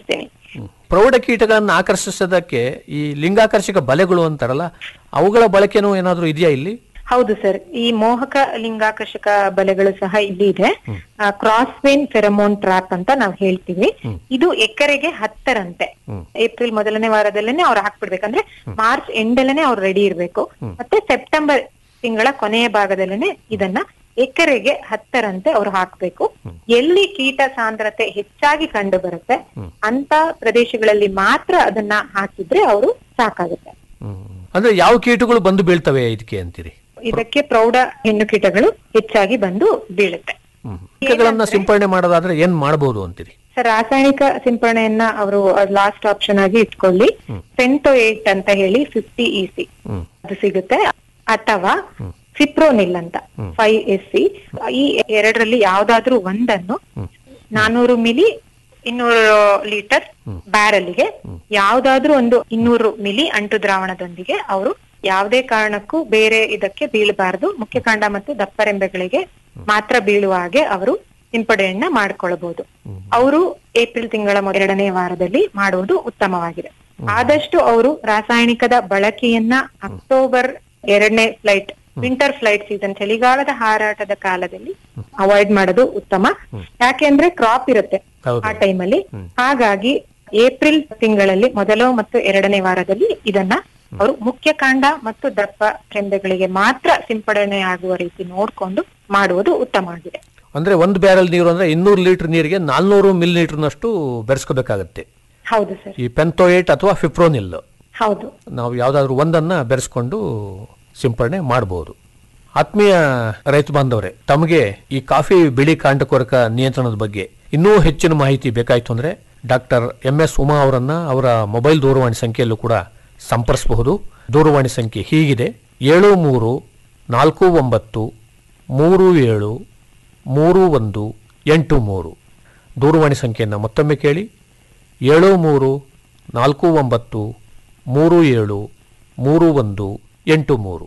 ತಿಳಿಸ್ತೀನಿ ಪ್ರೌಢ ಕೀಟಗಳನ್ನು ಆಕರ್ಷಿಸೋದಕ್ಕೆ ಈ ಲಿಂಗಾಕರ್ಷಕ ಬಲೆಗಳು ಅಂತಾರಲ್ಲ ಅವುಗಳ ಬಳಕೆನೂ ಏನಾದರೂ ಇದೆಯಾ ಇಲ್ಲಿ ಹೌದು ಸರ್ ಈ ಮೋಹಕ ಲಿಂಗಾಕರ್ಷಕ ಬಲೆಗಳು ಸಹ ಇಲ್ಲಿ ಇದೆ ಕ್ರಾಸ್ ವೇನ್ ಫೆರಮೋನ್ ಟ್ರಾಪ್ ಅಂತ ನಾವು ಹೇಳ್ತೀವಿ ಇದು ಎಕರೆಗೆ ಹತ್ತರಂತೆ ಏಪ್ರಿಲ್ ಮೊದಲನೇ ವಾರದಲ್ಲೇನೆ ಅವ್ರು ಹಾಕ್ಬಿಡ್ಬೇಕಂದ್ರೆ ಮಾರ್ಚ್ ಎಂಡಲ್ಲೇ ಅವ್ರು ರೆಡಿ ಇರ್ಬೇಕು ಮತ್ತೆ ಸೆಪ್ಟೆಂಬರ್ ತಿಂಗಳ ಕೊನೆಯ ಭಾಗದಲ್ಲೇನೆ ಇದನ್ನ ಎಕರೆಗೆ ಹತ್ತರಂತೆ ಅವ್ರು ಹಾಕ್ಬೇಕು ಎಲ್ಲಿ ಕೀಟ ಸಾಂದ್ರತೆ ಹೆಚ್ಚಾಗಿ ಕಂಡು ಬರುತ್ತೆ ಅಂತ ಪ್ರದೇಶಗಳಲ್ಲಿ ಮಾತ್ರ ಅದನ್ನ ಹಾಕಿದ್ರೆ ಅವರು ಸಾಕಾಗುತ್ತೆ ಅಂದ್ರೆ ಯಾವ ಕೀಟಗಳು ಬಂದು ಬೀಳ್ತವೆ ಇದಕ್ಕೆ ಅಂತೀರಿ ಇದಕ್ಕೆ ಪ್ರೌಢ ಹೆಣ್ಣು ಕೀಟಗಳು ಹೆಚ್ಚಾಗಿ ಬಂದು ಬೀಳುತ್ತೆ ಕೀಟಗಳನ್ನ ಸಿಂಪಡಣೆ ಮಾಡೋದಾದ್ರೆ ಏನ್ ಮಾಡಬಹುದು ಅಂತೀರಿ ಸರ್ ರಾಸಾಯನಿಕ ಸಿಂಪರಣೆಯನ್ನ ಅವರು ಲಾಸ್ಟ್ ಆಪ್ಷನ್ ಆಗಿ ಇಟ್ಕೊಳ್ಳಿ ಫೆಂಟೋ ಏಟ್ ಅಂತ ಹೇಳಿ ಫಿಫ್ಟಿ ಇ ಸಿ ಅದು ಸಿಗುತ್ತೆ ಅಥವಾ ಸಿಪ್ರೋನಿಲ್ ಅಂತ ಫೈವ್ ಎಸ್ ಸಿ ಈ ಎರಡರಲ್ಲಿ ಯಾವ್ದಾದ್ರೂ ಒಂದನ್ನು ನಾನೂರು ಮಿಲಿ ಇನ್ನೂರು ಲೀಟರ್ ಬ್ಯಾರಲ್ಗೆ ಯಾವ್ದಾದ್ರೂ ಒಂದು ಇನ್ನೂರು ಮಿಲಿ ಅಂಟು ದ್ರಾವಣದೊಂದಿಗೆ ಅವರು ಯಾವುದೇ ಕಾರಣಕ್ಕೂ ಬೇರೆ ಇದಕ್ಕೆ ಬೀಳಬಾರದು ಮುಖ್ಯಕಾಂಡ ಮತ್ತು ದಪ್ಪರೆಂಬೆಗಳಿಗೆ ಮಾತ್ರ ಬೀಳುವ ಹಾಗೆ ಅವರು ಸಿಂಪಡಣೆಯನ್ನ ಮಾಡ್ಕೊಳ್ಬಹುದು ಅವರು ಏಪ್ರಿಲ್ ತಿಂಗಳ ಮೊದ- ಎರಡನೇ ವಾರದಲ್ಲಿ ಮಾಡುವುದು ಉತ್ತಮವಾಗಿದೆ ಆದಷ್ಟು ಅವರು ರಾಸಾಯನಿಕದ ಬಳಕೆಯನ್ನ ಅಕ್ಟೋಬರ್ ಎರಡನೇ ಫ್ಲೈಟ್ ವಿಂಟರ್ ಫ್ಲೈಟ್ ಸೀಸನ್ ಚಳಿಗಾಲದ ಹಾರಾಟದ ಕಾಲದಲ್ಲಿ ಅವಾಯ್ಡ್ ಮಾಡೋದು ಉತ್ತಮ ಯಾಕೆಂದ್ರೆ ಕ್ರಾಪ್ ಇರುತ್ತೆ ಹೌದು. ಆ ಟೈಮಲ್ಲಿ ಹಾಗಾಗಿ ಏಪ್ರಿಲ್ ತಿಂಗಳಲ್ಲಿ ಮೊದಲ ಮತ್ತು ಎರಡನೇ ವಾರದಲ್ಲಿ ಇದನ್ನ ಅವರು ಮುಖ್ಯ ಕಾಂಡ ಮತ್ತು ದಪ್ಪ ರೆಂಬೆಗಳಿಗೆ ಮಾತ್ರ ಸಿಂಪಡಣೆ ಆಗುವ ರೀತಿ ನೋಡ್ಕೊಂಡು ಮಾಡುವುದು ಉತ್ತಮವಾಗಿದೆ ಅಂದ್ರೆ ಒಂದು ಬ್ಯಾರಲ್ ನೀರು ಅಂದ್ರೆ ಇನ್ನೂರು ಲೀಟರ್ ನೀರಿಗೆ ನಾಲ್ನೂರು ಮಿಲಿ ಲೀಟರ್ನಷ್ಟು ಬೆರೆಸ್ಕೋಬೇಕಾಗತ್ತೆ ಹೌದು ಸರ್ ಈ ಪೆಂತೋಯೇಟ್ ಅಥವಾ ಫಿಪ್ರೋನಿಲ್ ಹೌದು ನಾವು ಯಾವ್ದಾದ್ರು ಒಂದನ್ನ ಬೆರೆಸ್ಕೊಂಡು ಸಿಂಪಡಣೆ ಮಾಡಬಹುದು ಆತ್ಮೀಯ ರೈತ ಬಾಂಧವರೇ ತಮಗೆ ಈ ಕಾಫಿ ಬಿಳಿ ಕಾಂಡಕೊರಕ ನಿಯಂತ್ರಣದ ಬಗ್ಗೆ ಇನ್ನೂ ಹೆಚ್ಚಿನ ಮಾಹಿತಿ ಬೇಕಾಯ್ತು ಅಂದ್ರೆ ಡಾಕ್ಟರ್ ಎಂ ಎಸ್ ಉಮಾ ಅವರನ್ನ ಅವರ ಮೊಬೈಲ್ ದೂರವಾಣಿ ಸಂಖ್ಯೆಯಲ್ಲೂ ಕೂಡ ಸಂಪರ್ಸಬಹುದು ದೂರವಾಣಿ ಸಂಖ್ಯೆ ಹೀಗಿದೆ ಏಳು ಮೂರು ನಾಲ್ಕು ಒಂಬತ್ತು ಮೂರು ಏಳು ಮೂರು ಒಂದು ಎಂಟು ಮೂರು ದೂರವಾಣಿ ಸಂಖ್ಯೆಯನ್ನು ಮತ್ತೊಮ್ಮೆ ಕೇಳಿ ಏಳು ಮೂರು ನಾಲ್ಕು ಒಂಬತ್ತು ಮೂರು ಏಳು ಮೂರು ಒಂದು ಎಂಟು ಮೂರು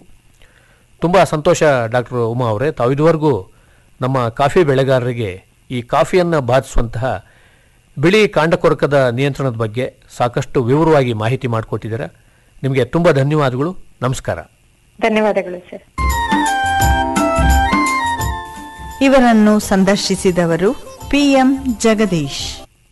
ತುಂಬ ಸಂತೋಷ ಡಾಕ್ಟರ್ ಉಮಾ ಅವರೇ ತಾವು ಇದುವರೆಗೂ ನಮ್ಮ ಕಾಫಿ ಬೆಳೆಗಾರರಿಗೆ ಈ ಕಾಫಿಯನ್ನು ಬಾಧಿಸುವಂತಹ ಬಿಳಿ ಕಾಂಡಕೊರಕದ ನಿಯಂತ್ರಣದ ಬಗ್ಗೆ ಸಾಕಷ್ಟು ವಿವರವಾಗಿ ಮಾಹಿತಿ ಮಾಡಿಕೊಟ್ಟಿದ್ದೀರಾ ನಿಮಗೆ ತುಂಬ ಧನ್ಯವಾದಗಳು ನಮಸ್ಕಾರ ಧನ್ಯವಾದಗಳು ಸರ್ ಇವರನ್ನು ಸಂದರ್ಶಿಸಿದವರು ಪಿಎಂ ಜಗದೀಶ್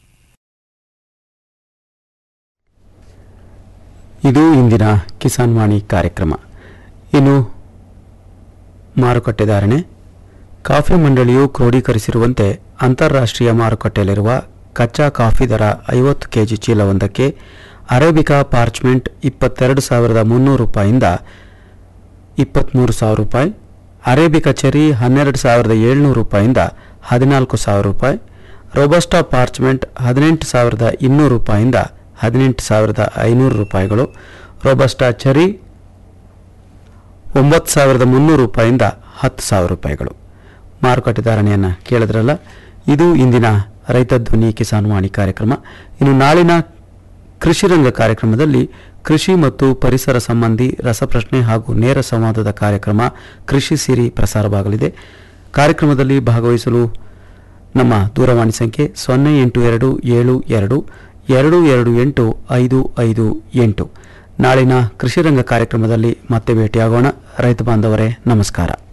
ಇದು ಇಂದಿನ ಕಿಸಾನ್ ವಾಣಿ ಕಾರ್ಯಕ್ರಮ ಇನ್ನು ಮಾರುಕಟ್ಟೆ ಧಾರಣೆ ಕಾಫಿ ಮಂಡಳಿಯು ಕ್ರೋಢೀಕರಿಸಿರುವಂತೆ ಅಂತಾರಾಷ್ಟ್ರೀಯ ಮಾರುಕಟ್ಟೆಯಲ್ಲಿರುವ ಕಚ್ಚಾ ಕಾಫಿ ದರ ಐವತ್ತು ಕೆಜಿ ಚೀಲವೊಂದಕ್ಕೆ ಅರೇಬಿಕಾ ಪಾರ್ಚ್ಮೆಂಟ್ ಇಪ್ಪತ್ತೆರಡು ಸಾವಿರದ ಮುನ್ನೂರು ರೂಪಾಯಿಂದ ಇಪ್ಪತ್ತ್ಮೂರು ಸಾವಿರ ರೂಪಾಯಿ ಅರೇಬಿಕಾ ಚೆರಿ ಹನ್ನೆರಡು ಸಾವಿರದ ಏಳ್ನೂರು ರೂಪಾಯಿಂದ ಹದಿನಾಲ್ಕು ಸಾವಿರ ರೂಪಾಯಿ ರೊಬಸ್ಟಾ ಪಾರ್ಚ್ಮೆಂಟ್ ಹದಿನೆಂಟು ಸಾವಿರದ ಇನ್ನೂರು ರೂಪಾಯಿಂದ ಹದಿನೆಂಟು ಸಾವಿರದ ಐನೂರು ರೂಪಾಯಿಗಳು ರೊಬಸ್ಟಾ ಚೆರಿ ಒಂಬತ್ತು ಸಾವಿರದ ಮುನ್ನೂರು ರೂಪಾಯಿಂದ ಹತ್ತು ಸಾವಿರ ರೂಪಾಯಿಗಳು ಮಾರುಕಟ್ಟೆ ಧಾರಣೆಯನ್ನು ಕೇಳಿದ್ರಲ್ಲ ಇದು ಇಂದಿನ ರೈತ ಧ್ವನಿ ಕಿಸಾನ್ ವಾಣಿ ಕಾರ್ಯಕ್ರಮ ಇನ್ನು ನಾಳಿನ ಕೃಷಿ ರಂಗ ಕಾರ್ಯಕ್ರಮದಲ್ಲಿ ಕೃಷಿ ಮತ್ತು ಪರಿಸರ ಸಂಬಂಧಿ ರಸಪ್ರಶ್ನೆ ಹಾಗೂ ನೇರ ಸಂವಾದದ ಕಾರ್ಯಕ್ರಮ ಕೃಷಿ ಸಿರಿ ಪ್ರಸಾರವಾಗಲಿದೆ ಕಾರ್ಯಕ್ರಮದಲ್ಲಿ ಭಾಗವಹಿಸಲು ನಮ್ಮ ದೂರವಾಣಿ ಸಂಖ್ಯೆ ಸೊನ್ನೆ ಎಂಟು ಎರಡು ಏಳು ಎರಡು ಎರಡು ಎರಡು ಎಂಟು ಐದು ಐದು ಎಂಟು ನಾಳಿನ ಕೃಷಿ ರಂಗ ಕಾರ್ಯಕ್ರಮದಲ್ಲಿ ಮತ್ತೆ ಭೇಟಿಯಾಗೋಣ ರೈತ ಬಾಂಧವರೇ ನಮಸ್ಕಾರ